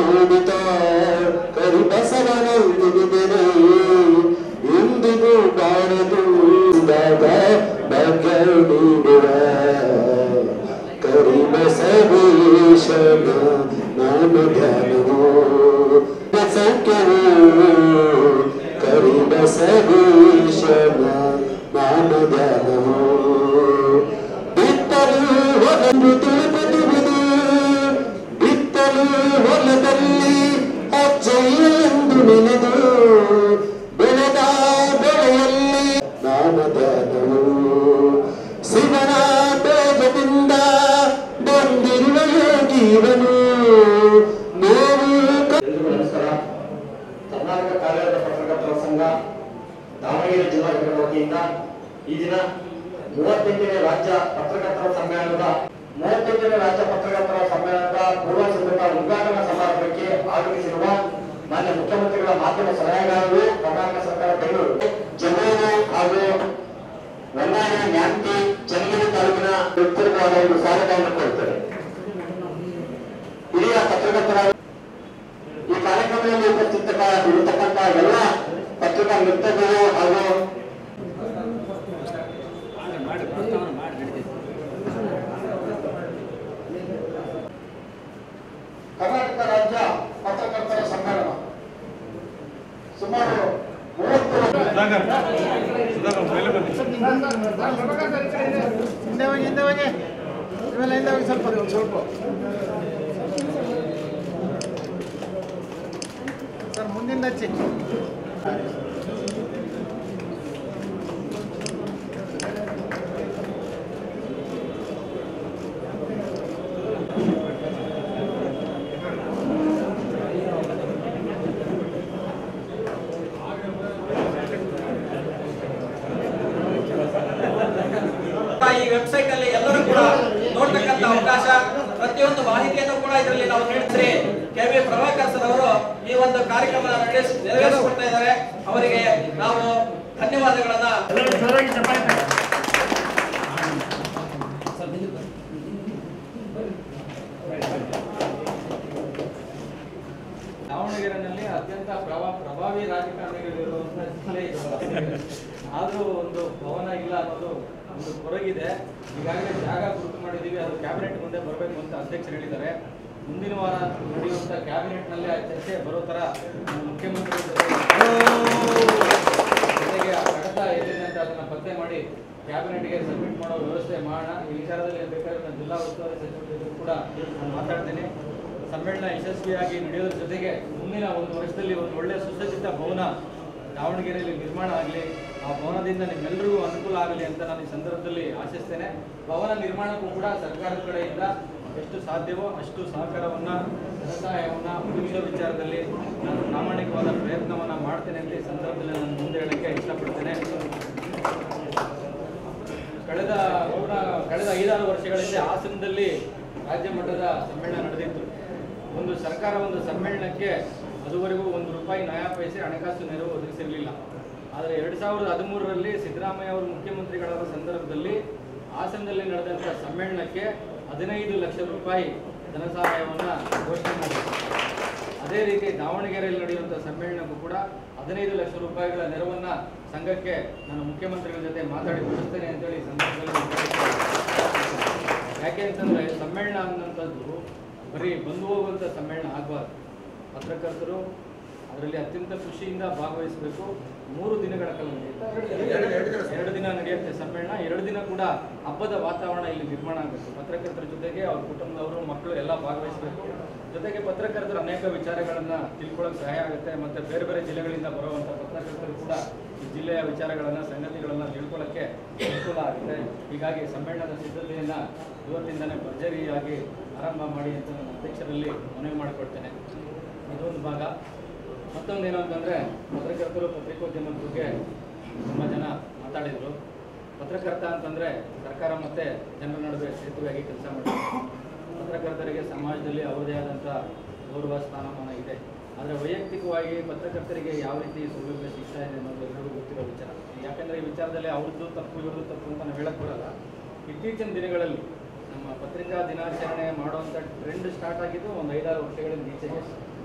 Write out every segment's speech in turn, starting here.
ಮೂಡಿತ ಕರಿಬಸವನಂದಿದರೆ ಎಂದಿಗೂ ಕಾಣದು ದಾಗ ಭಾಗ್ಯ ನೀಡುವ ಕರಿಬಸವೇಶನ ನಾನು ಧ್ಯಾನವು ಸಂಖ್ಯವು ಕರಿಬಸವೇಶನ ನಾನು ಧ್ಯಾನವು ಬಿತ್ತಲು ಹೊಲವು ತಿಳಿದುವುದು ಬಿತ್ತಲು ಹೊಲದಲ್ಲಿ ಅಜ್ಜೆಯೆಂದು ನೆನೆದು ಬೆಳೆದ ಬೆಳೆಯಲ್ಲಿ ನಾಮದಾನವು ಶಿವನ ಬೇಜದಿಂದ ಬಂದಿರುವ ಯೋಗೀವನು ನೋವು ಎಲ್ರಿಗೂ ನಮಸ್ಕಾರ ಕರ್ನಾಟಕ ಕಾರ್ಯರತ ಪತ್ರಕರ್ತರ ಸಂಘ ದಾವಣಗೆರೆ ಜಿಲ್ಲಾ ಘಟಕದ ವತಿಯಿಂದ ಈ ದಿನ ಮೂವತ್ತೆಂಟನೇ ರಾಜ್ಯ ಪತ್ರಕರ್ತರ ಸಮ್ಮೇಳನದ ಮೂವತ್ತೆಂಟನೇ ರಾಜ್ಯ ಪತ್ರಕರ್ತರ ಸಮ್ಮೇಳನದ ಪೂರ್ವ ಸಿದ್ಧತಾ ಉದ್ಘಾಟನಾ ಸಮಾರಂಭಕ್ಕೆ ಆಗಮಿಸಿರುವ ಮಾನ್ಯ ಮುಖ್ಯಮಂತ್ರಿಗಳ ಮಾಧ್ಯಮ ಸಲಹೆಗಾರರು ಕರ್ನಾಟಕ ಸರ್ಕಾರ ಬೆಂಗಳೂರು ಜಮೀನು ಹಾಗೂ ಹೊನ್ನಾಳಿ ನ್ಯಾಮತಿ ಚನ್ನಗಿರಿ ತಾಲೂಕಿನ ಉತ್ತರವಾದ ಒಂದು ಸ್ವಾಗತವನ್ನು ಕೊಡುತ್ತಾರೆ ಹಿರಿಯ ಪತ್ರಕರ್ತರ ಈ ಕಾರ್ಯಕ್ರಮದಲ್ಲಿ ಉಪಸ್ಥಿತ ಇರತಕ್ಕಂತ ಎಲ್ಲ ಪತ್ರಿಕಾ ಮಿತ್ರಗಳು ಹಾಗೂ ಕರ್ನಾಟಕ ರಾಜ್ಯ ಪತ್ರಕರ್ತರ ಸಮ್ಮೇಳನ ಸುಮಾರು ಮೂವತ್ತು ಹಿಂದೆ ಹೋಗಿ ಹಿಂದೆ ಹೋಗಿ ಇವೆಲ್ಲ ಹಿಂದೆ ಹೋಗಿ ಸ್ವಲ್ಪ ಸ್ವಲ್ಪ ಸರ್ ಮುಂದಿನ ಹಚ್ಚಿ ಈ ವೆಬ್ಸೈಟ್ ಅಲ್ಲಿ ಎಲ್ಲರೂ ಕೂಡ ನೋಡ್ತಕ್ಕಂತ ಅವಕಾಶ ಪ್ರತಿಯೊಂದು ಮಾಹಿತಿಯನ್ನು ಕೂಡ ಇದರಲ್ಲಿ ನಾವು ನೀಡ್ತೀರಿ ಕೆ ವಿ ಪ್ರಭಾಕರ್ ಸರ್ ಅವರು ಈ ಒಂದು ಕಾರ್ಯಕ್ರಮ ನಡೆಸ್ ನೆರವೇರಿಸಿಕೊಡ್ತಾ ಇದ್ದಾರೆ ಅವರಿಗೆ ನಾವು ಧನ್ಯವಾದಗಳನ್ನ ದಾವಣಗೆರೆನಲ್ಲಿ ಅತ್ಯಂತ ಪ್ರಭಾ ಪ್ರಭಾವಿ ರಾಜಕಾರಣಿಗಳಿರುವಂತಹ ಜಿಲ್ಲೆ ಇದು ಆದರೂ ಒಂದು ಭವನ ಇಲ್ಲ ಅನ್ನೋದು ಒಂದು ಹೊರಗಿದೆ ಈಗಾಗಲೇ ಜಾಗ ಗುರುತು ಮಾಡಿದ್ದೀವಿ ಅದು ಕ್ಯಾಬಿನೆಟ್ ಮುಂದೆ ಬರಬೇಕು ಅಂತ ಅಧ್ಯಕ್ಷರು ಹೇಳಿದ್ದಾರೆ ಮುಂದಿನ ವಾರ ನಡೆಯುವಂಥ ಕ್ಯಾಬಿನೆಟ್ನಲ್ಲಿ ಆ ಚರ್ಚೆ ಬರೋ ಥರ ನಮ್ಮ ಮುಖ್ಯಮಂತ್ರಿ ಜೊತೆಗೆ ಆ ಕಡತ ಎಲ್ಲಿದೆ ಅಂತ ಅದನ್ನು ಪತ್ತೆ ಮಾಡಿ ಕ್ಯಾಬಿನೆಟ್ಗೆ ಸಬ್ಮಿಟ್ ಮಾಡೋ ವ್ಯವಸ್ಥೆ ಮಾಡೋಣ ಈ ವಿಚಾರದಲ್ಲಿ ಬೇಕಾದ್ರೆ ನಾನು ಜಿಲ್ಲಾ ಉಸ್ತುವಾರಿ ಸಚಿವರ ಜೊತೆ ಕೂಡ ನಾನು ಮಾತಾಡ್ತೇನೆ ಸಮ್ಮೇಳನ ಯಶಸ್ವಿಯಾಗಿ ನಡೆಯೋದ್ರ ಜೊತೆಗೆ ಮುಂದಿನ ಒಂದು ವರ್ಷದಲ್ಲಿ ಒಂದು ಒಳ್ಳೆಯ ಸುಸಜ್ಜಿತ ಭವನ ದಾವಣಗೆರೆಯಲ್ಲಿ ನಿರ್ಮಾಣ ಆಗಲಿ ಆ ಭವನದಿಂದ ನಿಮ್ಮೆಲ್ಲರಿಗೂ ಅನುಕೂಲ ಆಗಲಿ ಅಂತ ನಾನು ಈ ಸಂದರ್ಭದಲ್ಲಿ ಆಶಿಸ್ತೇನೆ ಭವನ ನಿರ್ಮಾಣಕ್ಕೂ ಕೂಡ ಸರ್ಕಾರದ ಕಡೆಯಿಂದ ಎಷ್ಟು ಸಾಧ್ಯವೋ ಅಷ್ಟು ಸಹಕಾರವನ್ನ ಸಹಾಯವನ್ನ ಒದಗಿಸೋ ವಿಚಾರದಲ್ಲಿ ನಾನು ಪ್ರಾಮಾಣಿಕವಾದ ಪ್ರಯತ್ನವನ್ನ ಮಾಡ್ತೇನೆ ಅಂತ ಈ ಸಂದರ್ಭದಲ್ಲಿ ನಾನು ಮುಂದೆ ಹೇಳಕ್ಕೆ ಇಷ್ಟಪಡ್ತೇನೆ ಕಳೆದ ನೂರ ಕಳೆದ ಐದಾರು ವರ್ಷಗಳ ಹಿಂದೆ ಹಾಸನದಲ್ಲಿ ರಾಜ್ಯ ಮಟ್ಟದ ಸಮ್ಮೇಳನ ನಡೆದಿತ್ತು ಒಂದು ಸರ್ಕಾರ ಒಂದು ಸಮ್ಮೇಳನಕ್ಕೆ ಅದುವರೆಗೂ ಒಂದು ರೂಪಾಯಿ ನಯಾ ಪೈಸೆ ಹಣಕಾಸು ನೆರವು ಒದಗಿಸಿರಲಿಲ್ಲ ಆದರೆ ಎರಡು ಸಾವಿರದ ಹದಿಮೂರರಲ್ಲಿ ಸಿದ್ದರಾಮಯ್ಯ ಅವರು ಮುಖ್ಯಮಂತ್ರಿಗಳಾದ ಸಂದರ್ಭದಲ್ಲಿ ಹಾಸನದಲ್ಲಿ ನಡೆದಂಥ ಸಮ್ಮೇಳನಕ್ಕೆ ಹದಿನೈದು ಲಕ್ಷ ರೂಪಾಯಿ ಧನ ಸಹಾಯವನ್ನು ಘೋಷಣೆ ಮಾಡಿದರು ಅದೇ ರೀತಿ ದಾವಣಗೆರೆಯಲ್ಲಿ ನಡೆಯುವಂಥ ಸಮ್ಮೇಳನಕ್ಕೂ ಕೂಡ ಹದಿನೈದು ಲಕ್ಷ ರೂಪಾಯಿಗಳ ನೆರವನ್ನ ಸಂಘಕ್ಕೆ ನಾನು ಮುಖ್ಯಮಂತ್ರಿಗಳ ಜೊತೆ ಮಾತಾಡಿ ಕೊಡಿಸ್ತೇನೆ ಅಂತೇಳಿ ಈ ಸಂದರ್ಭದಲ್ಲಿ ನಾನು ಹೇಳ್ತೇನೆ. ಯಾಕೆ ಅಂತಂದ್ರೆ ಸಮ್ಮೇಳನ ಅನ್ನೋಂಥದ್ದು ಬರೀ ಬಂದು ಹೋಗುವಂಥ ಸಮ್ಮೇಳನ ಆಗಬಾರ್ದು ಪತ್ರಕರ್ತರು ಅದರಲ್ಲಿ ಅತ್ಯಂತ ಖುಷಿಯಿಂದ ಭಾಗವಹಿಸಬೇಕು ಮೂರು ದಿನಗಳ ಕಾಲ ನಡೆಯುತ್ತೆ ಎರಡು ದಿನ ನಡೆಯುತ್ತೆ ಸಮ್ಮೇಳನ ಎರಡು ದಿನ ಕೂಡ ಹಬ್ಬದ ವಾತಾವರಣ ಇಲ್ಲಿ ನಿರ್ಮಾಣ ಆಗಬೇಕು ಪತ್ರಕರ್ತರ ಜೊತೆಗೆ ಅವ್ರ ಕುಟುಂಬದವರು ಮಕ್ಕಳು ಎಲ್ಲ ಭಾಗವಹಿಸಬೇಕು ಜೊತೆಗೆ ಪತ್ರಕರ್ತರು ಅನೇಕ ವಿಚಾರಗಳನ್ನ ತಿಳ್ಕೊಳ್ಳೋಕೆ ಸಹಾಯ ಆಗುತ್ತೆ ಮತ್ತೆ ಬೇರೆ ಬೇರೆ ಜಿಲ್ಲೆಗಳಿಂದ ಬರುವಂಥ ಪತ್ರಕರ್ತರು ಕೂಡ ಈ ಜಿಲ್ಲೆಯ ವಿಚಾರಗಳನ್ನ ಸಂಗತಿಗಳನ್ನ ತಿಳ್ಕೊಳ್ಳೋಕ್ಕೆ ಅನುಕೂಲ ಆಗುತ್ತೆ ಹೀಗಾಗಿ ಸಮ್ಮೇಳನದ ಸಿದ್ಧತೆಯನ್ನ ಇವತ್ತಿಂದನೇ ಭರ್ಜರಿಯಾಗಿ ಆರಂಭ ಮಾಡಿ ಅಂತ ನಾನು ಅಧ್ಯಕ್ಷರಲ್ಲಿ ಮನವಿ ಮಾಡಿಕೊಡ್ತೇನೆ ಇದೊಂದು ಭಾಗ ಮತ್ತೊಂದು ಏನು ಅಂತಂದರೆ ಪತ್ರಕರ್ತರು ಪತ್ರಿಕೋದ್ಯಮದ ಬಗ್ಗೆ ತುಂಬ ಜನ ಮಾತಾಡಿದರು ಪತ್ರಕರ್ತ ಅಂತಂದರೆ ಸರ್ಕಾರ ಮತ್ತು ಜನರ ನಡುವೆ ಸೇತುವೆಯಾಗಿ ಕೆಲಸ ಮಾಡ್ತಾರೆ ಪತ್ರಕರ್ತರಿಗೆ ಸಮಾಜದಲ್ಲಿ ಅವರದೇ ಆದಂಥ ಗೌರವ ಸ್ಥಾನಮಾನ ಇದೆ ಆದರೆ ವೈಯಕ್ತಿಕವಾಗಿ ಪತ್ರಕರ್ತರಿಗೆ ಯಾವ ರೀತಿ ಸೌಲಭ್ಯ ಸಿಗ್ತಾ ಇದೆ ಅನ್ನೋದು ಎಲ್ಲರಿಗೂ ಗೊತ್ತಿರೋ ವಿಚಾರ ಯಾಕಂದರೆ ಈ ವಿಚಾರದಲ್ಲಿ ಅವ್ರದ್ದು ತಪ್ಪು ಇವ್ರದ್ದು ತಪ್ಪು ಅಂತ ನಾವು ಹೇಳಕ್ ಬರಲ್ಲ ಇತ್ತೀಚಿನ ದಿನಗಳಲ್ಲಿ ನಮ್ಮ ಪತ್ರಿಕಾ ದಿನಾಚರಣೆ ಮಾಡುವಂಥ ಟ್ರೆಂಡ್ ಸ್ಟಾರ್ಟ್ ಆಗಿದ್ದು ಒಂದು ಐದಾರು ವರ್ಷಗಳಿಂದ ಈಚೆಗೆ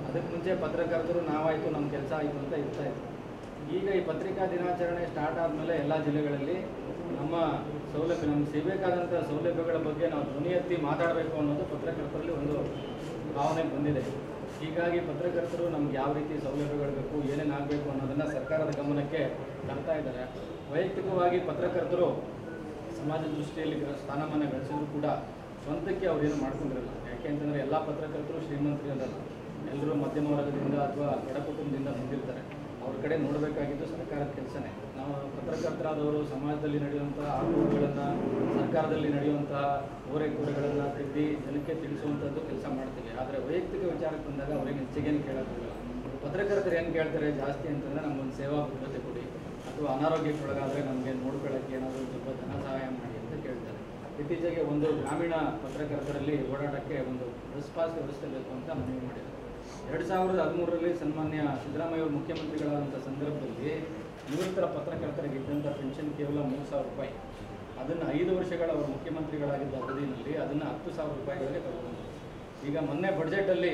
ಅದಕ್ಕೆ ಮುಂಚೆ ಪತ್ರಕರ್ತರು ನಾವಾಯಿತು ನಮ್ಮ ಕೆಲಸ ಆಯಿತು ಅಂತ ಇರ್ತಾ ಇತ್ತು ಈಗ ಈ ಪತ್ರಿಕಾ ದಿನಾಚರಣೆ ಸ್ಟಾರ್ಟ್ ಆದಮೇಲೆ ಎಲ್ಲ ಜಿಲ್ಲೆಗಳಲ್ಲಿ ನಮ್ಮ ಸೌಲಭ್ಯ ನಮ್ಗೆ ಸಿಗಬೇಕಾದಂಥ ಸೌಲಭ್ಯಗಳ ಬಗ್ಗೆ ನಾವು ಧ್ವನಿ ಎತ್ತಿ ಮಾತಾಡಬೇಕು ಅನ್ನೋದು ಪತ್ರಕರ್ತರಲ್ಲಿ ಒಂದು ಭಾವನೆ ಬಂದಿದೆ ಹೀಗಾಗಿ ಪತ್ರಕರ್ತರು ನಮ್ಗೆ ಯಾವ ರೀತಿ ಸೌಲಭ್ಯಗಳು ಬೇಕು ಏನೇನು ಆಗಬೇಕು ಅನ್ನೋದನ್ನು ಸರ್ಕಾರದ ಗಮನಕ್ಕೆ ತರ್ತಾ ಇದ್ದಾರೆ ವೈಯಕ್ತಿಕವಾಗಿ ಪತ್ರಕರ್ತರು ಸಮಾಜ ದೃಷ್ಟಿಯಲ್ಲಿ ಗ- ಸ್ಥಾನಮಾನ ಗಳಿಸಿದ್ರು ಕೂಡ ಸ್ವಂತಕ್ಕೆ ಅವ್ರೇನು ಮಾಡ್ಕೊಂಡಿರಲ್ಲ ಯಾಕೆಂತಂದರೆ ಎಲ್ಲ ಪತ್ರಕರ್ತರು ಶ್ರೀಮಂತರಲ್ಲ ಎಲ್ಲರೂ ಮಧ್ಯಮ ವರ್ಗದಿಂದ ಅಥವಾ ಬಡ ಕುಟುಂಬದಿಂದ ಬಂದಿರ್ತಾರೆ ಅವ್ರ ಕಡೆ ನೋಡಬೇಕಾಗಿದ್ದು ಸರ್ಕಾರದ ಕೆಲಸನೇ ನಾವು ಪತ್ರಕರ್ತರಾದವರು ಸಮಾಜದಲ್ಲಿ ನಡೆಯುವಂಥ ಆರೋಪಗಳನ್ನು ಸರ್ಕಾರದಲ್ಲಿ ನಡೆಯುವಂತಹ ಓರೆಕೋರೆಗಳನ್ನು ತಿದ್ದಿ ಜನಕ್ಕೆ ತಿಳಿಸುವಂಥದ್ದು ಕೆಲಸ ಮಾಡ್ತೀವಿ ಆದರೆ ವೈಯಕ್ತಿಕ ವಿಚಾರಕ್ಕೆ ಬಂದಾಗ ಅವ್ರಿಗೆ ಹೆಚ್ಚಿಗೇನು ಕೇಳೋಕ್ಕಾಗಲ್ಲ ಪತ್ರಕರ್ತರು ಏನು ಕೇಳ್ತಾರೆ ಜಾಸ್ತಿ ಅಂತಂದರೆ ನಮಗೊಂದು ಸೇವಾ ಭದ್ರತೆ ಕೊಡಿ ಅಥವಾ ಅನಾರೋಗ್ಯಕ್ಕೆ ಒಳಗಾದರೆ ನಮಗೆ ನೋಡ್ಕೊಳ್ಳೋಕ್ಕೆ ಏನಾದರೂ ಸ್ವಲ್ಪ ಧನ ಸಹಾಯ ಮಾಡಿ ಅಂತ ಕೇಳ್ತಾರೆ ಇತ್ತೀಚೆಗೆ ಒಂದು ಗ್ರಾಮೀಣ ಪತ್ರಕರ್ತರಲ್ಲಿ ಓಡಾಟಕ್ಕೆ ಒಂದು ಬಸ್ ಪಾಸ್ ವ್ಯವಸ್ಥೆ ಬೇಕು ಅಂತ ಮನವಿ ಮಾಡಿದ್ದಾರೆ ಎರಡು ಸಾವಿರದ ಹದಿಮೂರರಲ್ಲಿ ಸನ್ಮಾನ್ಯ ಸಿದ್ದರಾಮಯ್ಯ ಅವರು ಮುಖ್ಯಮಂತ್ರಿಗಳಾದಂಥ ಸಂದರ್ಭದಲ್ಲಿ ನಿವೃತ್ತರ ಪತ್ರಕರ್ತರಿಗೆ ಇದ್ದಂಥ ಪೆನ್ಷನ್ ಕೇವಲ ಮೂರು ಸಾವಿರ ರೂಪಾಯಿ ಅದನ್ನು ಐದು ವರ್ಷಗಳ ಅವರು ಮುಖ್ಯಮಂತ್ರಿಗಳಾಗಿದ್ದ ಅವಧಿಯಲ್ಲಿ ಅದನ್ನು ಹತ್ತು ಸಾವಿರ ರೂಪಾಯಿಗಳಿಗೆ ತಗೊಂಡು ಈಗ ಮೊನ್ನೆ ಬಡ್ಜೆಟಲ್ಲಿ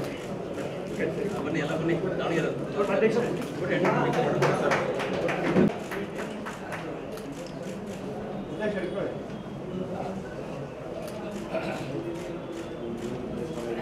ಬನ್ನಿ ಎಲ್ಲ ಬನ್ನಿ ದಾವಣಗೆರೆ